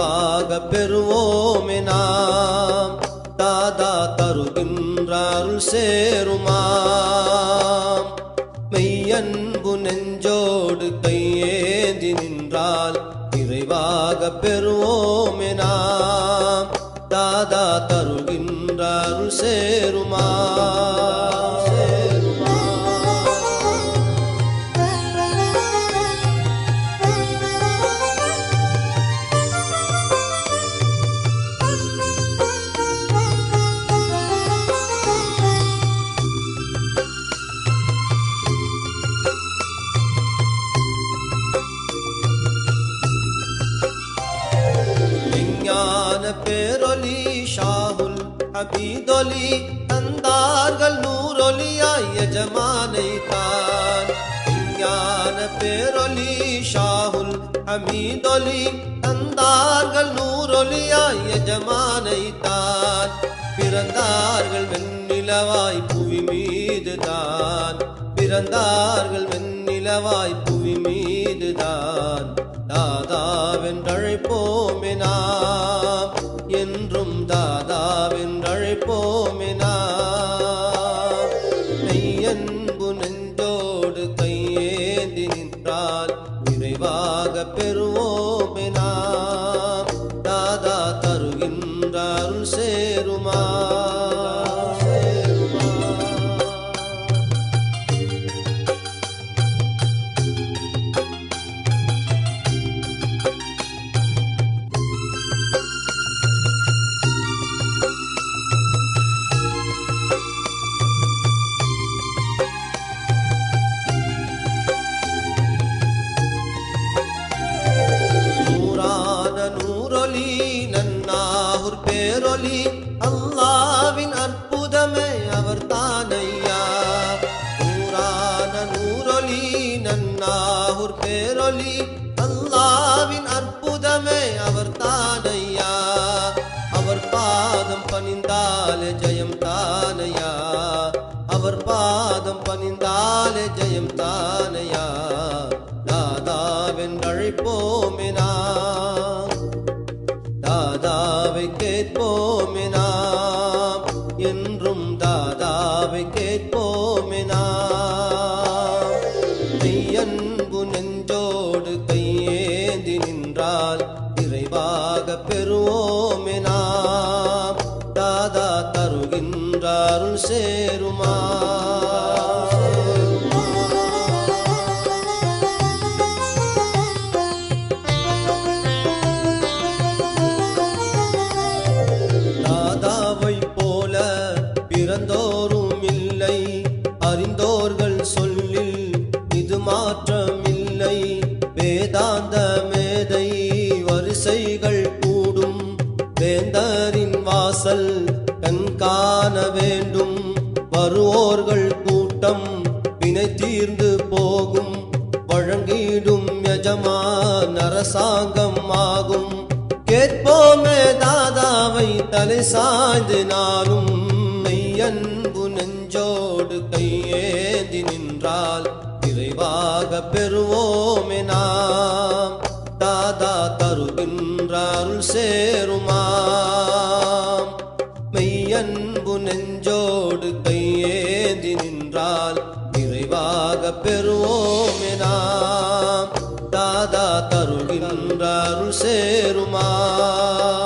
நிறைவாக பெறுவோமே நாம் தாதா தருகின்ற அருள் சேருமாம் மெய்யன்பு நெஞ்சோடு கையேந்தி நின்றால் நிறைவாக பெறுவோமே நாம் தாதா தருகின்ற அருள் சேருமா சேருமா விஞ்ஞான பேரொலி ஷாகுல் அபீதொலி தந்தார்கள் நூறொலியாய் எஜமானை தான் விஞ்ஞான பேரொலி ஷாகுல் அமீதொலி தந்தார்கள் நூறொலியாய் எஜமானை தான் பிறந்தார்கள் வெண்ணிலவாய் புவி மீது தான் பிறந்தார்கள் வெண்ணிலவாய் புவி மீது தான் தாதாவென்றழைப்போமே நாம் என்றும் தாதாவென்றழைப்போமே நாம் மெய்யன்பு நெஞ்சோடு கையேந்தி நின்றால் விரைவாக பெறுவோமே நாம் தாதா தருகின்ற அருள் சேருமா சேருமா நூறான நூறொலி நன்னாகூர் பேரொலி அல்லாவின் அற்புதமே அவர் தானையா நூறான நூறொலி நன்னாகூர் பேரொலி அல்லாவின் அற்புதமே அவர் தானையா அவர் பாதம் பணிந்தாலே ஜெயம் தானையா அவர் பாதம் பணிந்தாலே ஜெயம் தானையா தாதாவென்றழைப்போமே நாம் தாதாவை கேட்போமே நாம் என்றும் தாதாவை கேட்போமே நாம் மெய்யன்பு நெஞ்சோடு கையேந்தி நின்றால் நிறைவாக பெறுவோமே நாம் தாதா தருகின்ற அருள் சேருமா தாதாவை போல பிறந்தோரும் இல்லை அறிந்தோர்கள் சொல்லில் இது மாற்றமில்லை வேதாந்த மேதை வரிசைகள் கூடும் வேந்தரின் வாசல் கண்காண வேண்டும் வருவோர்கள் கூட்டம் வினை தீர்ந்து போகும் வழங்கிடும் எஜமான் அரசாங்கம் ஆகும் கேட்போமே தாதாவை தலை சாய்ந்து நானும் மெய்யன்பு நெஞ்சோடு கையேந்தி நின்றால் விரைவாக பெறுவோமே நாம் தாதா தருகின்ற அருள் சேருமாம் மெய்யன்பு நெஞ்சோடு கையேந்தி நின்றால் விரைவாக பெறுவோமே நாம் தாதா தருகின்ற அருள் சேருமா